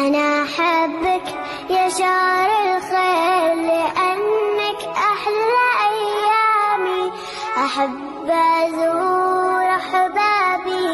أنا أحبك يا شهر الخير لأنك أحلى أيامي أحب أزور أحبابي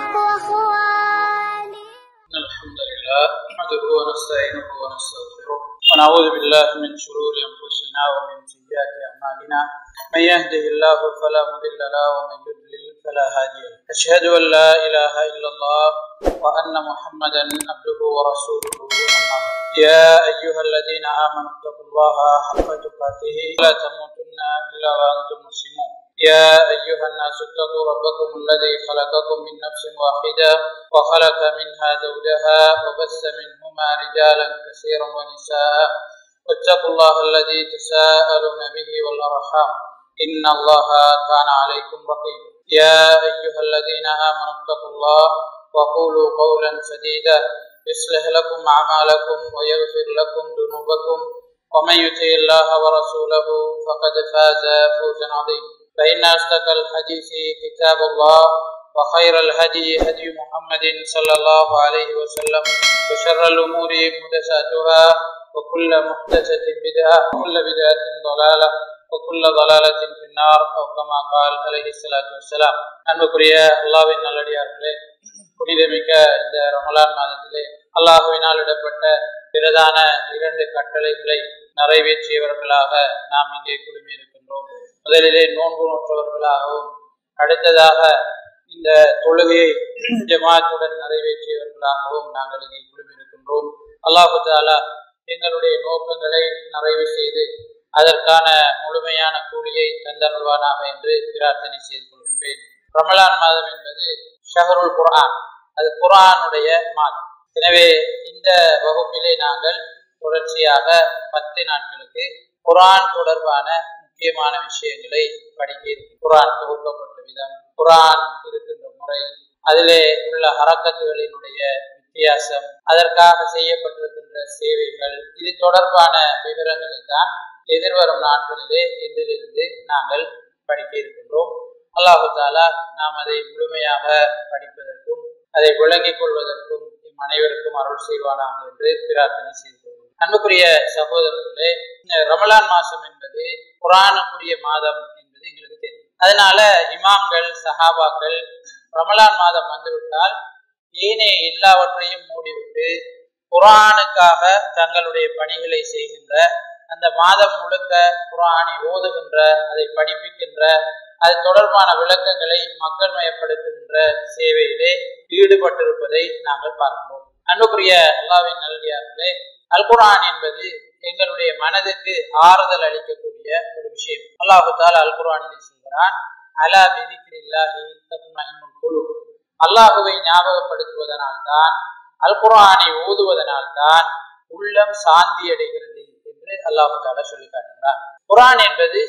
وأخواني إن الحمد لله نحمده ونستعينه ونستغفره ونعوذ بالله من شرور أنفسنا ومن سيئات أعمالنا من يهده الله فلا مضل له ومن يضلل فلا هادي له أشهد أن لا إله إلا الله وأن محمدا عبده ورسوله أما بعد. يا أيها الذين آمنوا اتقوا الله حق تقاته ولا تموتن إلا وأنتم مسلمون يا أيها الناس اتقوا ربكم الذي خلقكم من نفس واحدة وخلق منها زوجها وبث منهما رجالا كثيرا ونساء واتقوا الله الذي تساءلون به والأرحام إن الله كان عليكم رقيبا يا أيها الذين آمنوا اتقوا الله وقولوا قولا سديدا يصلح لكم أعمالكم ويغفر لكم ذنوبكم ومن يطع الله ورسوله فقد فاز فوزا عظيما فإن أصدق الحديث كتاب الله وخير الهدي هدي محمد صلى الله عليه وسلم وشر الأمور محدثاتها وكل محدثة بدعة وكل بدعة ضلالة وكل ضلالة في النار أو كما قال عليه الصلاة والسلام அன்புக்குரிய அல்லாவின் நல்லடியார்களே புனிதமிக்க இந்த ரமலான் மாதத்திலே அல்லாஹுவினால் இடப்பட்ட பிரதான இரண்டு கட்டளைகளை நிறைவேற்றியவர்களாக நாம் இங்கே குழுமி இருக்கின்றோம் முதலிலே நோன்பு நோற்றவர்களாகவும் அடுத்ததாக இந்த தொழுகையை ஜமாத்துடன் நிறைவேற்றியவர்களாகவும் நாங்கள் இங்கே குழுமி இருக்கின்றோம் அல்லாஹு தாலா எங்களுடைய நோக்கங்களை நிறைவு செய்து அதற்கான முழுமையான கூலியை தந்தருள்வானாக என்று பிரார்த்தனை செய்து கொள்கின்றேன் ரமலான் மாதம் என்பது ஷஹருல் குர்ஆன் அது குர்ஆனுடைய மாதம் எனவே இந்த வகுப்பிலே நாங்கள் தொடர்ச்சியாக பத்து நாட்களுக்கு குர்ஆன் தொடர்பான முக்கியமான விஷயங்களை படிக்க இருக்கிறோம் குர்ஆன் தொகுக்கப்பட்ட விதம் குர்ஆன் இருக்கின்ற முறை அதிலே உள்ள ஹரக்கத்துகளினுடைய வித்தியாசம் அதற்காக செய்யப்பட்டிருக்கின்ற சேவைகள் இது தொடர்பான விவரங்களை தான் எதிர்வரும் நாட்களிலே இன்றிலிருந்து நாங்கள் படிக்க இருக்கின்றோம் அல்லாஹு தாலா நாம் அதை முழுமையாக படிப்பதற்கும் அதை விளங்கிக் கொள்வதற்கும் நம் அனைவருக்கும் அருள் செய்வானாக என்று பிரார்த்தனை செய்து கொள்வோம் அன்புக்குரிய சகோதரர்களே இந்த ரமலான் மாசம் என்பது குரானுக்குரிய மாதம் என்பது எங்களுக்கு தெரியும் அதனால இமாம்கள் சஹாபாக்கள் ரமலான் மாதம் வந்துவிட்டால் ஏனே எல்லாவற்றையும் மூடிவிட்டு குரானுக்காக தங்களுடைய பணிகளை செய்கின்ற அந்த மாதம் முழுக்க குரானை ஓதுகின்ற அதை படிப்பிக்கின்ற அது தொடர்பான விளக்கங்களை மக்கள் மயப்படுத்துகின்ற சேவையிலே ஈடுபட்டிருப்பதை நாங்கள் பார்க்கிறோம் அன்புக்குரிய அல்லாவின் நல்லடியார்களே அல் குரான் என்பது எங்களுடைய மனதுக்கு ஆறுதல் அளிக்கக்கூடிய ஒரு விஷயம் அல்லாஹு தாலா அல் குரானிலே சொல்கிறான் அலா பிதிக்கில்லாஹி தத்மஇன்னுல் குலு அல்லாஹுவை ஞாபகப்படுத்துவதனால் தான் அல் குரானை ஓதுவதனால் தான் உள்ளம் சாந்தி அடைகிறது என்று அல்லாஹு தாலா சொல்லி காட்டுகிறார் குரான் என்பது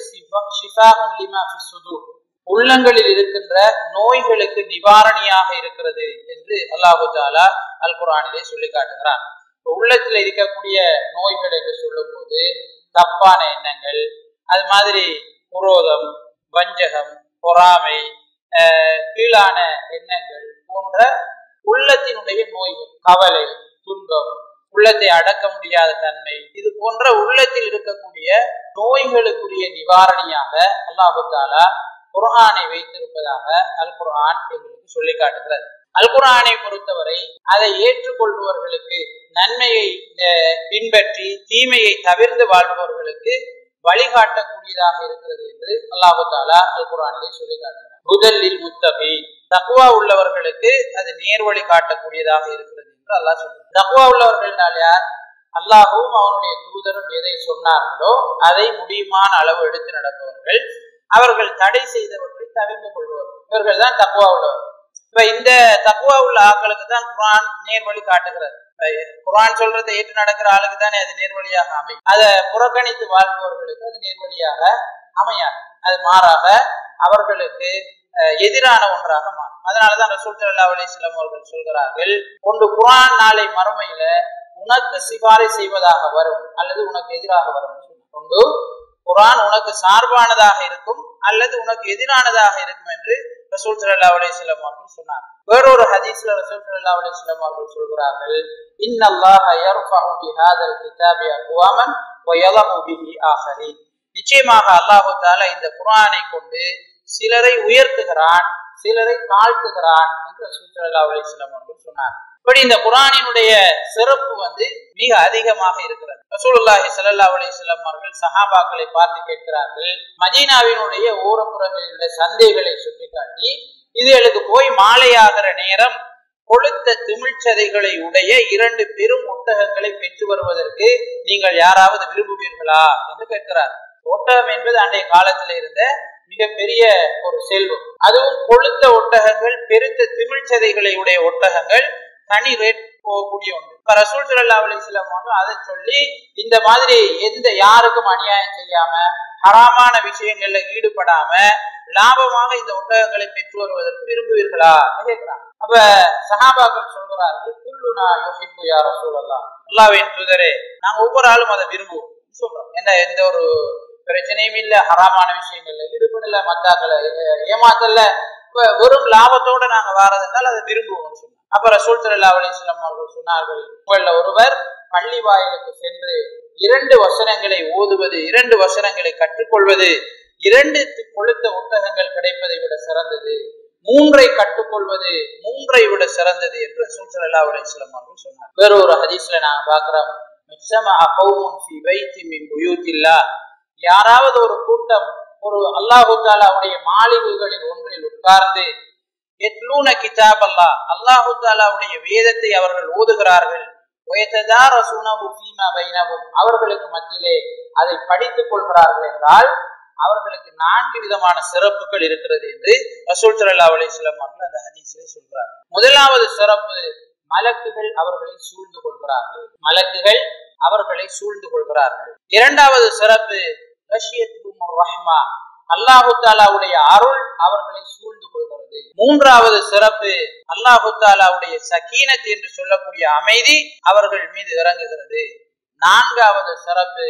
உள்ளங்களில் இருக்கின்ற நோய்களுக்கு நிவாரணியாக இருக்கிறது என்று அல்லாஹு தாலா அல் குரானிலே சொல்லி காட்டுகிறான் உள்ளத்தில் இருக்கக்கூடிய நோய்கள் என்று சொல்லும் போது தப்பான எண்ணங்கள் அது மாதிரி குரோதம் வஞ்சகம் பொறாமை கீழான எண்ணங்கள் போன்ற உள்ளத்தினுடைய நோய்கள் கவலை துன்பம் உள்ளத்தை அடக்க முடியாத தன்மை இது போன்ற உள்ளத்தில் இருக்கக்கூடிய நோய்களுக்குரிய நிவாரணியாக அல்லாஹு தாலா குர்ஆனை வைத்திருப்பதாக அல் குர்ஆன் எங்களுக்கு சொல்லி காட்டுகிறது அல் குர்ஆனை பொறுத்தவரை அதை ஏற்றுக்கொள்பவர்களுக்கு நன்மையை பின்பற்றி தீமையை தவிர்த்து வாழ்பவர்களுக்கு வழிகாட்டக்கூடியதாக இருக்கிறது என்று அல்லாஹு தாலா அல் குர்ஆனிலே சொல்லி காட்டுகிறார் முதலில் முத்தகி தக்குவா உள்ளவர்களுக்கு அது நேர்வழி காட்டக்கூடியதாக இருக்கிறது என்று அல்லாஹ் சொல்றார் தக்குவா உள்ளவர்கள் யார் அல்லாஹும் அவனுடைய தூதரும் எதை சொன்னார்களோ அதை முடியுமான அளவு எடுத்து நடப்பவர்கள் அவர்கள் தடை செய்தவற்றை தவிர்த்து கொள்வார்கள் இவர்கள் தான் தக்குவா உள்ளவர்கள் இப்ப இந்த தக்குவா உள்ள ஆட்களுக்கு தான் குரான் நேர்வழி காட்டுகிறது குரான் சொல்றதை ஏற்று நடக்கிற ஆளுக்கு தானே அது நேர்வழியாக அமையும் அதை புறக்கணித்து வாழ்பவர்களுக்கு அது நேர்வழியாக அமையாது அது மாறாக அவர்களுக்கு எதிரான ஒன்றாக மாறும் அதனாலதான் ரசூல் சல்லா அலிஸ்லாம் அவர்கள் சொல்கிறார்கள் ஒன்று குரான் நாளை மறுமையில உனக்கு சிபாரி செய்வதாக வரும் அல்லது உனக்கு எதிராக வரும் ஒன்று குரான் உனக்கு சார்பானதாக இருக்கும் அல்லது உனக்கு எதிரானதாக இருக்கும் என்று ரசூல் ஸல்லல்லாஹு அலைஹி வஸல்லம் அவர்கள் சொன்னார் வேறொரு ஹதீஸ்ல ரசூல் ஸல்லல்லாஹு அலைஹி வஸல்லம் அவர்கள் சொல்கிறார்கள் இன்னல்லாஹ யர்ஃபஉ பிஹாதல் கிதாபி அக்வாமன் வ யலஉ பிஹி ஆகரீன் நிச்சயமாக அல்லாஹு தாலா இந்த குர்ஆனை கொண்டு சிலரை உயர்த்துகிறான் சிலரை தாழ்த்துகிறான் என்று ரசூல் ஸல்லல்லாஹு அலைஹி வஸல்லம் அவர்கள் சொன்னார் இப்படி இந்த குர்ஆனினுடைய சிறப்பு வந்து மிக அதிகமாக இருக்கிறது ரசூலுல்லாஹி ஸல்லல்லாஹு அலைஹி வஸல்லம் அவர்கள் சஹாபாக்களை பார்த்து கேட்கிறார்கள் மதீனாவினுடைய ஓரப்புறங்களில் உள்ள சந்தைகளை சுட்டிக்காட்டி இதுகளுக்கு போய் மாலையாகிற நேரம் கொளுத்த திமிழ்ச்சதைகளை உடைய இரண்டு பெரும் ஒட்டகங்களை பெற்று வருவதற்கு நீங்கள் யாராவது விரும்புவீர்களா என்று கேட்கிறார் ஒட்டகம் என்பது அன்றைய காலத்தில் இருந்த மிகப்பெரிய ஒரு செல்வம் அதுவும் கொளுத்த ஒட்டகங்கள் பெருத்த திமிழ்ச்சதைகளை உடைய ஒட்டகங்கள் தனி ரேட் போகக்கூடிய ஒன்று இப்ப ரசூல் சல்லா அலிஸ்லாம் வந்து அதை சொல்லி இந்த மாதிரி எந்த யாருக்கும் அநியாயம் செய்யாம ஹராமான விஷயங்கள்ல ஈடுபடாம லாபமாக இந்த ஒட்டகங்களை பெற்று வருவதற்கு விரும்புவீர்களா கேட்கிறாங்க அப்ப சஹாபாக்கள் சொல்கிறார்கள் குல்லுனா யோசிப்பு யார் ரசூலல்லா அல்லாவின் தூதரே நாங்க ஒவ்வொரு ஆளும் அதை விரும்புவோம் சொல்றோம் என்ன எந்த ஒரு பிரச்சனையும் இல்ல ஹராமான விஷயங்கள்ல ஈடுபடல மத்தாக்களை ஏமாத்தல இப்ப வெறும் லாபத்தோட நாங்க வாரதுனால அதை விரும்புவோம் சொன்னோம் அப்ப ரசூல் சல்லா அலிஸ்லாம் அவர்கள் சொன்னார்கள் உங்கள ஒருவர் பள்ளி வாயிலுக்கு சென்று இரண்டு வசனங்களை ஓதுவது இரண்டு வசனங்களை கற்றுக்கொள்வது இரண்டு கொளுத்த ஒட்டகங்கள் கிடைப்பதை விட சிறந்தது மூன்றை கற்றுக்கொள்வது மூன்றை விட சிறந்தது என்று ரசூல் சல்லா அலிஸ்லாம் அவர்கள் சொன்னார் வேற ஒரு ஹதீஸ்ல நாங்க பாக்குறோம் யாராவது ஒரு கூட்டம் ஒரு அல்லாஹு தாலாவுடைய மாளிகைகளில் ஒன்றில் உட்கார்ந்து எத்லூன கிதாப் அல்லா அல்லாஹு தாலாவுடைய வேதத்தை அவர்கள் ஓதுகிறார்கள் அவர்களுக்கு மத்தியிலே அதை படித்துக் கொள்கிறார்கள் என்றால் அவர்களுக்கு நான்கு விதமான சிறப்புகள் இருக்கிறது என்று ரசூல் சல்லா அலிஸ்லாம் அவர்கள் அந்த ஹதீஸிலே சொல்கிறார் முதலாவது சிறப்பு மலக்குகள் அவர்களை சூழ்ந்து கொள்கிறார்கள் மலக்குகள் அவர்களை சூழ்ந்து கொள்கிறார்கள் இரண்டாவது சிறப்பு ரஹ்மா அல்லாஹு தாலாவுடைய அருள் அவர்களை சூழ்ந்து கொள்கிறது மூன்றாவது சிறப்பு அல்லாஹு தாலாவுடைய சக்கீனத் என்று சொல்லக்கூடிய அமைதி அவர்கள் மீது இறங்குகிறது நான்காவது சிறப்பு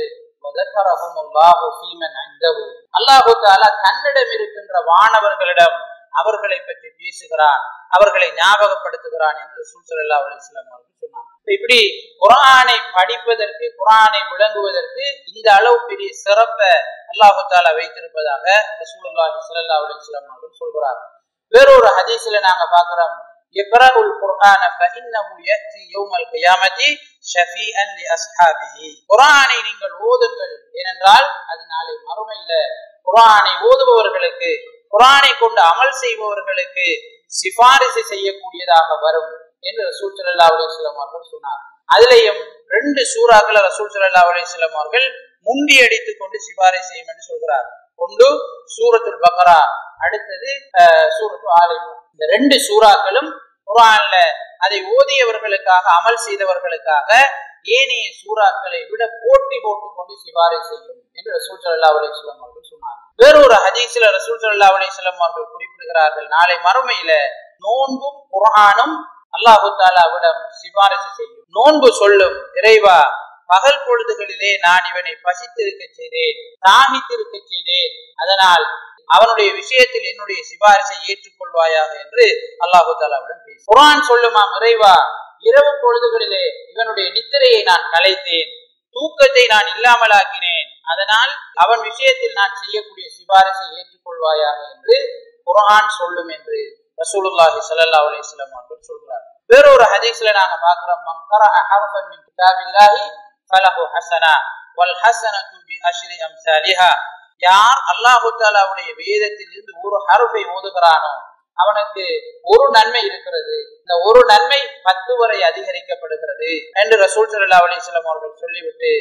அல்லாஹு தாலா தன்னிடம் இருக்கின்ற வானவர்களிடம் அவர்களை பற்றி பேசுகிறான் அவர்களை ஞாபகப்படுத்துகிறான் என்று சூழ்சல்லா அலிஸ்லாம் அவர்கள் சொன்னார் இப்படி குரானை படிப்பதற்கு குரானை விளங்குவதற்கு இந்த அளவு பெரிய சிறப்பை அல்லாஹு தாலா வைத்திருப்பதாக ரசூலுல்லாஹி ஸல்லல்லாஹு அலைஹி வஸல்லம் அவர்கள் சொல்கிறார் வேறொரு ஹதீஸ்ல நாங்க பார்க்கிறோம் இக்ராஉல் குர்ஆன ஃபஇன்னஹு யஅதி யௌமல் கியாமத்தி ஷஃபீஅன் லிஅஸ்ஹாபிஹி குர்ஆனை நீங்கள் ஓதுங்கள் ஏனென்றால் அது நாளை மறுமையில குர்ஆனை ஓதுபவர்களுக்கு குர்ஆனை கொண்டு அமல் செய்பவர்களுக்கு சிபாரிசு செய்யக்கூடியதாக வரும் என்று ரசூல் ஸல்லல்லாஹு அலைஹி வஸல்லம் அவர்கள் சொன்னார் அதுலயும் ரெண்டு சூறாக்களை ரசூல் ஸல்லல்லாஹு அலைஹி வஸல்லம் அவர்கள் முண்டி அடித்துக் கொண்டு சிபாரிசு செய்யும் என்று சொல்கிறார் ஒன்று சூரத்துல் பக்ரா அடுத்தது சூரத்து ஆலிம் இந்த ரெண்டு சூறாக்களும் குரான்ல அதை ஓதியவர்களுக்காக அமல் செய்தவர்களுக்காக ஏனைய சூறாக்களை விட போட்டி போட்டுக் கொண்டு சிபாரிசு செய்யும் என்று ரசூல் சல்லா அலிஸ்லாம் அவர்கள் சொன்னார் வேறொரு ஹதீஸ்ல ரசூல் சல்லா அலிஸ்லாம் அவர்கள் குறிப்பிடுகிறார்கள் நாளை மறுமையில நோன்பும் குரானும் அல்லாஹு தாலாவிடம் சிபாரிசு செய்யும் நோன்பு சொல்லும் இறைவா பகல் பொழுதுகளிலே நான் இவனை பசித்திருக்க செய்தேன் தாகித்திருக்க செய்தேன் அதனால் அவனுடைய விஷயத்தில் என்னுடைய சிபாரிசை ஏற்றுக்கொள்வாயாக என்று அல்லாஹு தாலாவிடம் பேச குரான் சொல்லுமாம் இறைவா இரவு பொழுதுகளிலே இவனுடைய நித்திரையை நான் கலைத்தேன் தூக்கத்தை நான் இல்லாமலாக்கினேன் அதனால் அவன் விஷயத்தில் நான் செய்யக்கூடிய சிபாரிசை ஏற்றுக்கொள்வாயாக என்று குரான் சொல்லும் என்று ரசூலுல்லாஹி ஸல்லல்லாஹு அலைஹி வஸல்லம் அவர்கள் சொல்கிறார் வேறொரு ஹதீஸ்ல நாங்க பார்க்கிறோம் மன் கரஅ ஹர்ஃபன் மின் கிதாபில்லாஹி ஃபலஹு ஹஸனா வல் ஹஸனத்து பி அஷ்ரி அம்சாலிஹா யார் அல்லாஹு தாலாவுடைய வேதத்தில் இருந்து ஒரு ஹருஃபை ஓதுகிறானோ அவனுக்கு ஒரு நன்மை இருக்கிறது இந்த ஒரு நன்மை பத்து வரை அதிகரிக்கப்படுகிறது என்று ரசூல் சல்லா அலிஸ்லாம் அவர்கள் சொல்லிவிட்டு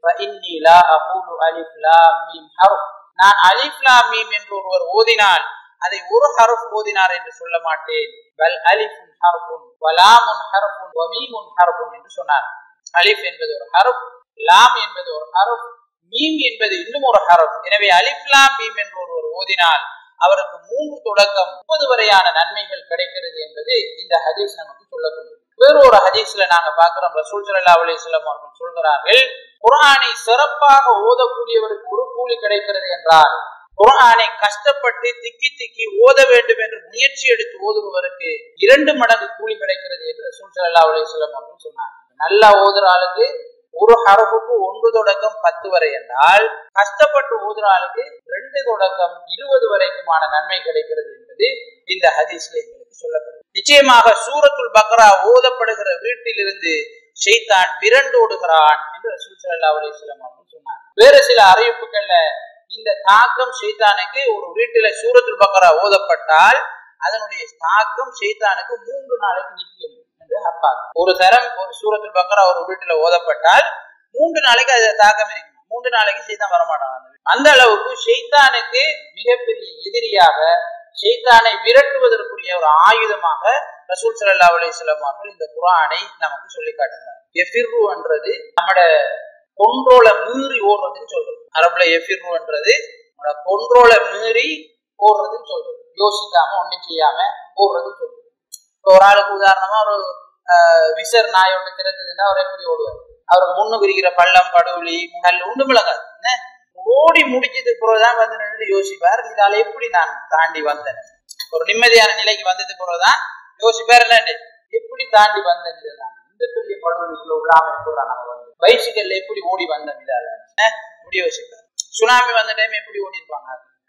நான் அலிஃப் லா மீம் என்று ஒருவர் ஓதினால் அதை ஒரு ஹருஃப் ஓதினார் என்று சொல்ல மாட்டேன் பல் அலிஃபுன் ஹர்ஃபுன் வலாமுன் ஹர்ஃபுன் வமீமுன் ஹர்ஃபுன் என்று சொன்னார் அலிஃப் என்பது ஒரு ஹருஃப் லாம் என்பது ஒரு ஹருஃப் மீம் என்பது இன்னும் ஒரு ஹரப் எனவே அலிப்லாம் மீம் என்று ஒருவர் ஓதினால் அவருக்கு மூன்று தொடக்கம் முப்பது வரையான நன்மைகள் கிடைக்கிறது என்பது இந்த ஹதீஸ் நமக்கு சொல்லக்கூடியது வேறு ஒரு ஹதீஸ்ல நாங்க பாக்குறோம் ரசூல் சல்லா அலிஸ்லாம் அவர்கள் சொல்கிறார்கள் குரானை சிறப்பாக ஓதக்கூடியவருக்கு ஒரு கூலி கிடைக்கிறது என்றால் குரானை கஷ்டப்பட்டு திக்கி திக்கி ஓத வேண்டும் என்று முயற்சி எடுத்து ஓதுபவருக்கு இரண்டு மடங்கு கூலி கிடைக்கிறது என்று ரசூல் ஸல்லல்லாஹு அலைஹி வஸல்லம் அவர்கள் சொன்னார் நல்லா ஓதுற ஆளுக்கு ஒரு ஹரபுக்கு ஒன்று தொடக்கம் பத்து வரை என்றால் கஷ்டப்பட்டு ஓதுற ஆளுக்கு ரெண்டு தொடக்கம் இருபது வரைக்குமான நன்மை கிடைக்கிறது என்பது இந்த ஹதீஸ்ல எங்களுக்கு சொல்லப்படுது நிச்சயமாக சூரத்துல் பக்ரா ஓதப்படுகிற வீட்டிலிருந்து ஷைத்தான் விரண்டு ஓடுகிறான் என்று ரசூல் ஸல்லல்லாஹு அலைஹி வஸல்லம் அவர்கள் சொன்னார் வேறு சில அறிவிப்புகள்ல இந்த தாக்கம் ஷைத்தானுக்கு ஒரு வீட்டில சூரத்துல் பக்ரா ஓதப்பட்டால் அதனுடைய தாக்கம் ஷைத்தானுக்கு மூன்று நாளைக்கு நிற்கும் என்று அப்பா ஒரு தரம் ஒரு சூரத்துல் பக்ரா ஒரு வீட்டுல ஓதப்பட்டால் மூன்று நாளைக்கு அது தாக்கம் இருக்கும் மூன்று நாளைக்கு ஷைத்தான் வரமாட்டான் அந்த அளவுக்கு ஷைத்தானுக்கு மிகப்பெரிய எதிரியாக ஷைத்தானை விரட்டுவதற்குரிய ஒரு ஆயுதமாக ரசூல் ஸல்லல்லாஹு அலைஹி வஸல்லம் அவர்கள் இந்த குர்ஆனை நமக்கு சொல்லி காட்டுகிறார் எஃபிர்ரு என்றது நம்மட கொன்றோலை மீறி ஓடுறதுன்னு சொல்றது அரபுல எஃபிர்ருன்றது நம்மளோட கொன்றோலை மீறி ஓடுறதுன்னு சொல்றது யோசிக்காம ஒண்ணும் செய்யாம ஓடுறதுன்னு சொல்றது இப்போ ஒரு ஆளுக்கு உதாரணமா ஒரு ஆஹ், விசர் நாய் ஒண்ணு திறக்குதுன்னா அவர் எப்படி ஓடுவார் அவருக்கு முன்னுக்கு இருக்கிற பள்ளம் படுவலி கல் உண்டு மிளகாது என்ன ஓடி முடிச்சதுக்கு பிறகுதான் வந்து நின்று யோசிப்பார் இதால எப்படி நான் தாண்டி வந்தேன் ஒரு நிம்மதியான நிலைக்கு வந்ததுக்கு பிறகுதான் யோசிப்பார் என்னண்டு எப்படி தாண்டி வந்தேன் இதெல்லாம் இந்த பெரிய படுவலிக்குள்ள உள்ளாம எப்படி நம்ம வந்து பைசிக்கல்ல எப்படி ஓடி வந்தேன் இதால என்ன? இப்படி யோசிப்பார் சுனாமி வந்த டைம் எப்படி ஓடி இருப்பாங்க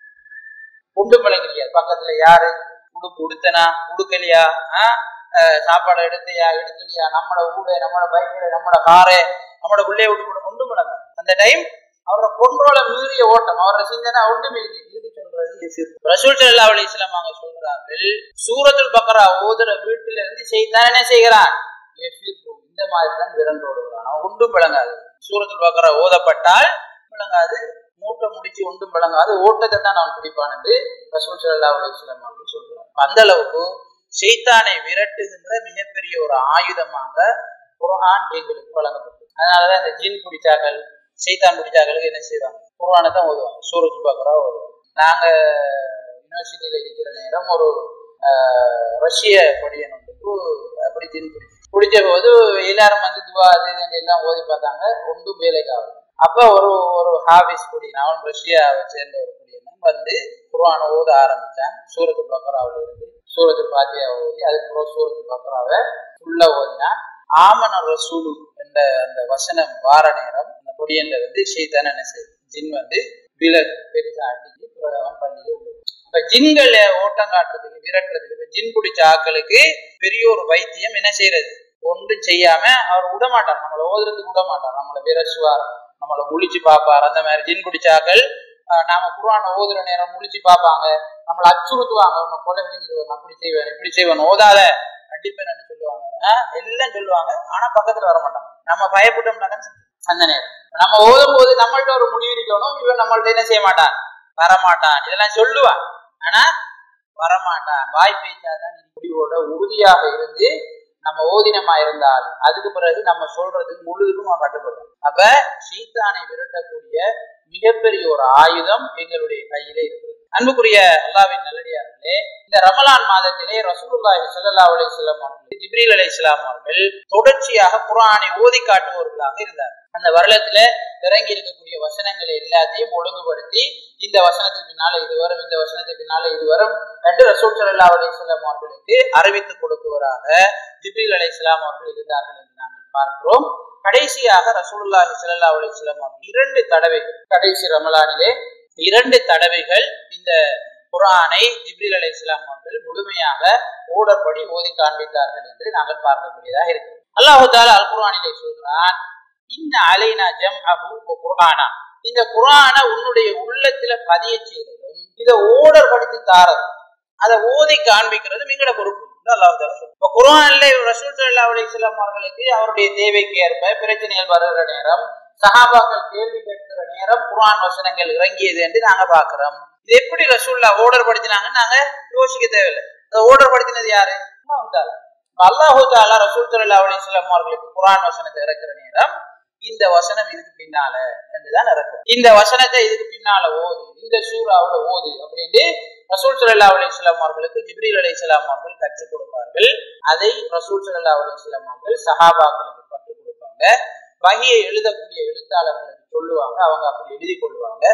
உண்டு பழங்கிறியா பக்கத்துல யாரு உடுப்பு உடுத்தனா உடுக்கலையா ஆஹ் அஹ் சாப்பாடு எடுத்தையா எடுக்கலையா நம்மளோட ஊட நம்மளோட பைக்ல நம்மளோட காரு நம்மளோட உள்ளே விட்டு போட்டு ஒன்று மடங்க அந்த டைம் அவரோட கொன்றோல மீறிய ஓட்டம் அவரோட சிந்தனை ஒன்றுமே இல்லை இதுக்கு சொல்றது எசிர். ரசூல் ஸல்லல்லாஹு அலைஹி வஸல்லம் அவங்க சொல்றார்கள் சூரத்துல் பக்ரா ஓதுற வீட்டில இருந்து செய்தான் என்ன செய்கிறான் எஃபிர். இந்த மாதிரி தான் விரண்டு ஓடுகிறான் அவன் ஒன்றும் விளங்காது சூரத்துல் பக்ரா ஓதப்பட்டால் விளங்காது மூட்டை முடிச்சு ஒன்றும் விளங்காது ஓட்டத்தை தான் அவன் பிடிப்பான் என்று ரசூல் ஸல்லல்லாஹு அலைஹி வஸல்லம் அவர்கள் சொல்கிறார் அந்த அளவுக்கு ஷைத்தானை விரட்டுகின்ற மிகப்பெரிய ஒரு ஆயுதமாக குர்ஆன் எங்களுக்கு வழங்கப்பட்டது அதனாலதான் இந்த ஜின் பிடிச்சாக்கள் ஷைத்தான் பிடிச்சாக்களுக்கு என்ன செய்வாங்க குர்ஆனை தான் ஓதுவாங்க சூரத் பக்ரா ஓதுவாங்க நாங்க யூனிவர்சிட்டியில இருக்கிற நேரம் ஒரு ஆஹ், ரஷ்ய படியனுக்கு அப்படி ஜின் பிடிச்சு பிடிச்ச போது எல்லாரும் வந்து துவா அது இதுன்னு எல்லாம் ஓதி பார்த்தாங்க ஒன்றும் வேலைக்கு ஆகல அப்ப ஒரு ஒரு ஹாபிஸ் குடியன் அவன் ரஷ்யாவை சேர்ந்த ஒரு குடியன் வந்து குர்ஆனை ஓத ஆரம்பிச்சான் சூரத்து பக்ராவில் இருந்து சூரத்து பாத்தியா ஓதி அதுக்கப்புறம் சூரத்து பக்ராவை ஃபுல்லா ஓதினான் ஆமன ரசூலு என்ற அந்த வசனம் வார நேரம் அந்த பொடியன்ல வந்து ஷைத்தான் என்ன செய்யுது ஜின் வந்து விலகு பெருசா அடிச்சு பிறகு அவன் பள்ளியில விழுது. இப்ப ஜின்களை ஓட்டம் காட்டுறதுக்கு விரட்டுறதுக்கு இப்ப ஜின் பிடிச்ச ஆட்களுக்கு பெரிய ஒரு வைத்தியம் என்ன செய்யறது ஒன்றும் செய்யாம அவர் விட மாட்டார் நம்மளை ஓதுறதுக்கு விட மாட்டார் நம்மளை விரசுவார் நம்மளை முழிச்சு பார்ப்பார் அந்த மாதிரி ஜின் பிடிச்சாக்கள் ஆஹ் நாம குர்ஆனை ஓதுற நேரம் முழிச்சு பார்ப்பாங்க நம்மளை அச்சுறுத்துவாங்க உன்னை கொலை செஞ்சிருவேன் அப்படி செய்வேன் இப்படி செய்வேன் ஓதாத கண்டிப்பேன் சொல்லுவாங்க ஆஹ் எல்லாம் சொல்லுவாங்க ஆனா பக்கத்துல வர மாட்டாங்க நம்ம பயப்பட்டோம்னா தான் சரி. அந்த நேரம் நம்ம ஓதும் போது நம்மள்ட்ட ஒரு முடிவு இருக்கணும் இவன் நம்மள்ட்ட என்ன செய்ய மாட்டான் வரமாட்டான் இதெல்லாம் சொல்லுவான் ஆனா வரமாட்டான் வாய் பேச்சாதான் முடிவோட உறுதியாக இருந்து நம்ம ஓதினமா இருந்தால் அதுக்கு பிறகு நம்ம சொல்றதுக்கு முழுதுக்கும் அவன் கட்டுப்படும் அப்ப சீத்தானை விரட்டக்கூடிய மிகப்பெரிய ஒரு ஆயுதம் எங்களுடைய கையிலே இருக்குது அன்புக்குரிய அல்லாவின் நல்லடியார்களே இந்த ரமலான் மாதத்திலே ரசூலுல்லாஹி ஸல்லல்லாஹு அலைஹி வஸல்லம் அவர்கள் ஜிப்ரீல் அலைஹிஸ்ஸலாம் அவர்கள் தொடர்ச்சியாக குர்ஆனை ஓதி காட்டுபவர்களாக இருந்தார் அந்த வருடத்துல இறங்கி இருக்கக்கூடிய வசனங்களை எல்லாத்தையும் ஒழுங்குபடுத்தி இந்த வசனத்துக்கு பின்னால இது வரும் இந்த வசனத்துக்கு பின்னால இது வரும் என்று ரசூல் ஸல்லல்லாஹு அலைஹி வஸல்லம் அவர்களுக்கு அறிவித்து கொடுப்பவராக ஜிப்ரீல் அலைஹிஸ்ஸலாம் அவர்கள் இருந்தார்கள் என்று நாங்கள் பார்க்கிறோம் கடைசியாக ரசூலுல்லாஹி ஸல்லல்லாஹு அலைஹி வஸல்லம் அவர்கள் இரண்டு தடவைகள் கடைசி ரமலானிலே இரண்டு தடவைகள் இந்த குர்ஆனை ஜிப்ரீல் அலைஹிஸ்ஸலாம் அவர்கள் முழுமையாக ஓடப்படி ஓதி காண்பித்தார்கள் என்று நாங்கள் பார்க்கக்கூடியதாக இருக்கு அல்லாஹு தாலா அல் குர்ஆனிலே சொல்கிறான் இன்ன அலைனா ஜம் அஹு குர்ஆனா இந்த குர்ஆனை உன்னுடைய உள்ளத்துல பதிய செய்யறதும் இதை ஓடர் படுத்தி தாரதும் அதை ஓதி காண்பிக்கிறது எங்களோட பொறுப்பு என்று அல்லாஹ் தாலா சொல்றான். இப்ப குர்ஆன்ல ரசூல் ஸல்லல்லாஹு அலைஹி வஸல்லம் அவர்களுக்கு அவருடைய தேவைக்கு ஏற்ப பிரச்சனைகள் வருகிற நேரம் சஹாபாக்கள் கேள்வி கேட்கிற நேரம் குர்ஆன் வசனங்கள் இறங்கியது என்று நாங்க பார்க்கிறோம் இது எப்படி ரசூல்லா ஓர்டர் படுத்தினாங்கன்னு நாங்க யோசிக்க தேவையில்லை அதை ஓர்டர் படுத்தினது யாரு அல்லாஹ் தாலா இப்ப அல்லாஹு தாலா ரசூல் ஸல்லல்லாஹு அலைஹி வஸல்லம் அவர்களுக்கு குர்ஆன் வசனத்தை இறக்குற நேரம் இந்த வசனம் இதுக்கு பின்னால என்றுதான் இறக்கும் இந்த வசனத்தை இதுக்கு பின்னால ஓது இந்த சூறாவுல ஓது அப்படின்னு ரசூல் ஸல்லல்லாஹு அலைஹி வஸல்லம் அவர்களுக்கு ஜிப்ரீல் அலைஹிஸ்ஸலாம் அவர்கள் கற்றுக் கொடுப்பார்கள் அதை ரசூல் ஸல்லல்லாஹு அலைஹி வஸல்லம் அவர்கள் சஹாபாக்களுக்கு கற்றுக் கொடுப்பாங்க வகியை எழுதக்கூடிய எழுத்தாளர்களுக்கு சொல்லுவாங்க அவங்க அப்படி எழுதி கொள்வாங்க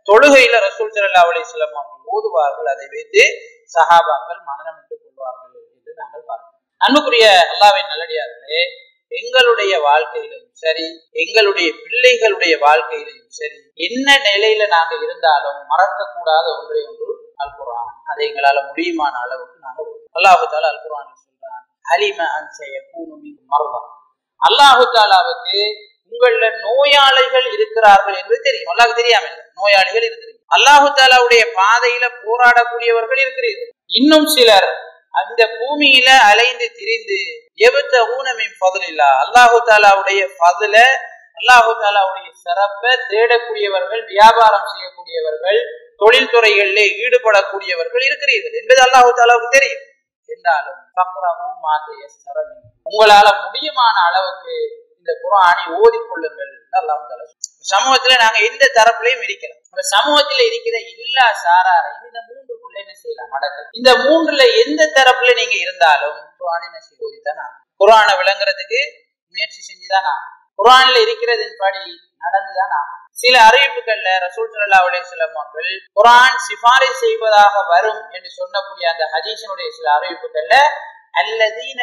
தொழுகையில ரசூல் சல்லா அலிஸ்லாம் அவர்கள் ஓதுவார்கள் அதை வைத்து சஹாபாக்கள் மனநமிட்டுக் கொள்வார்கள் என்று நாங்கள் பார்க்கிறோம் அன்புக்குரிய அல்லாவின் நல்லடியார்களே எங்களுடைய வாழ்க்கையிலும் சரி எங்களுடைய பிள்ளைகளுடைய வாழ்க்கையிலும் சரி என்ன நிலையில நாங்க இருந்தாலும் மறக்கக்கூடாத ஒன்றே ஒன்று அல் குரான் அதை எங்களால முடியுமான அளவுக்கு நாங்க அல்லாஹு தாலா அல் குரான் சொல்றான் ஹலிம அன்சைய கூணுமி மருதா அல்லாஹு தாலாவுக்கு உங்கள நோயாளிகள் இருக்கிறார்கள் என்று தெரியும் அல்லாஹ் தெரியாம இல்லை நோயாளிகள் இருக்கிறீர்கள் அல்லாஹு தாலாவுடைய பாதையில போராடக்கூடியவர்கள் இருக்கிறீர்கள் இன்னும் சிலர் அந்த பூமியில அலைந்து திரிந்து எவத்த ஊனமின் பதிலில்லா அல்லாஹு தாலாவுடைய பதில அல்லாஹு தாலாவுடைய சிறப்பை தேடக்கூடியவர்கள் வியாபாரம் செய்யக்கூடியவர்கள் தொழில்துறைகளிலே ஈடுபடக்கூடியவர்கள் இருக்கிறீர்கள் என்பது அல்லாஹு தாலாவுக்கு தெரியும் என்றாலும் பக்ரவும் மாத்தைய சரவி உங்களால முடியுமான அளவுக்கு இந்த குரானை ஓதிக்கொள்ளுங்கள் அல்லாஹு தாலா சமூகத்துல நாங்க எந்த தரப்புலையும் இருக்கிறோம் இந்த சமூகத்துல இருக்கிற எல்லா சாராரையும் இந்த மூன்றுக்குள்ள என்ன செய்யலாம் நடக்கும் இந்த மூன்றுல எந்த தரப்புல நீங்க இருந்தாலும் குரானை என்ன செய்ய ஓதித்தான் குரானை விளங்குறதுக்கு முயற்சி செஞ்சுதான் ஆகும் குரான்ல இருக்கிறதின் படி நடந்துதான் ஆகும் சில அறிவிப்புகள்ல ரசூல் சல்லா அலிஸ்லாம் அவர்கள் குரான் சிபாரி செய்வதாக வரும் என்று சொல்லக்கூடிய அந்த ஹதீஷனுடைய சில அறிவிப்புகள்ல அல்லதீன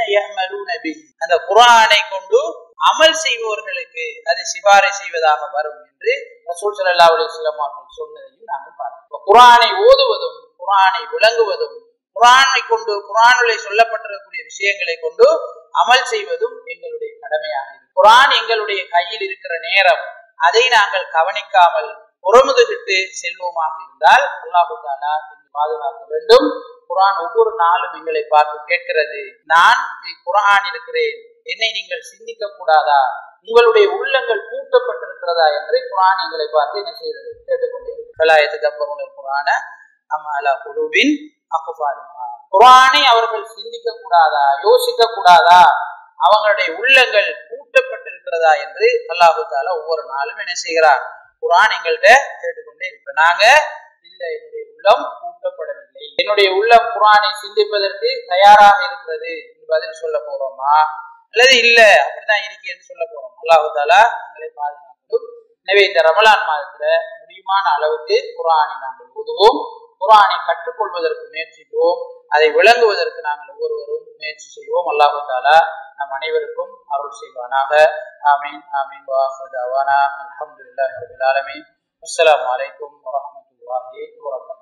அந்த குரானை கொண்டு அமல் செய்பவர்களுக்கு அது சிபாரை செய்வதாக வரும் என்று ரசூல் சல்லா அலிஸ்லாம் அவர்கள் சொன்னதையும் நாங்கள் பார்க்கிறோம் குரானை ஓதுவதும் குரானை விளங்குவதும் குரானை கொண்டு குரானிலே சொல்லப்பட்டிருக்கக்கூடிய விஷயங்களை கொண்டு அமல் செய்வதும் எங்களுடைய கடமையாக இருக்கு குரான் எங்களுடைய கையில் இருக்கிற நேரம் அதை நாங்கள் கவனிக்காமல் புறமுதுகிட்டு செல்வோமாக இருந்தால் அல்லாஹு தாலா பாதுகாக்க வேண்டும் குரான் ஒவ்வொரு நாளும் எங்களை பார்த்து கேட்கிறது நான் குரான் இருக்கிறேன் என்னை நீங்கள் சிந்திக்க கூடாதா உங்களுடைய உள்ளங்கள் பூட்டப்பட்டிருக்கிறதா என்று குரான் எங்களை பார்த்து என்ன செய்கிறது கேட்டுக்கொண்டே கலாயத்து தப்பருணர் குரான அம்மாலா குழுவின் அக்குபாலுமா குரானை அவர்கள் சிந்திக்க கூடாதா யோசிக்க கூடாதா அவங்களுடைய உள்ளங்கள் பூட்டப்பட்டிருக்கிறதா என்று அல்லாஹு தாலா ஒவ்வொரு நாளும் என்ன செய்கிறார் குரான் எங்கள்கிட்ட கேட்டுக்கொண்டே இருப்ப நாங்க இல்ல என்னுடைய உள்ளம் பூட்டப்படவில்லை என்னுடைய உள்ளம் குரானை சிந்திப்பதற்கு தயாராக இருக்கிறது பதில் சொல்ல போறோமா அல்லது இல்ல அப்படிதான் இருக்கேன்னு சொல்ல போறோம் அல்லாஹு தாலா எங்களை பாதுகாக்கும் எனவே இந்த ரமலான் மாதத்துல முடியுமான அளவுக்கு குரானை நாங்கள் உதவும் குரானை கற்றுக்கொள்வதற்கு முயற்சிப்போம் அதை விளங்குவதற்கு நாங்கள் ஒவ்வொருவரும் முயற்சி செய்வோம் அல்லாஹு தாலா நம் அனைவருக்கும் அருள் செய்வானாக ஆமீன் ஆமீன் வாஹதாவானா அலமதுல்லாஹி ரபில் ஆலமீன் அஸ்ஸலாமு அலைக்கும் வரஹ்மத்துல்லாஹி வபரகாத்துஹு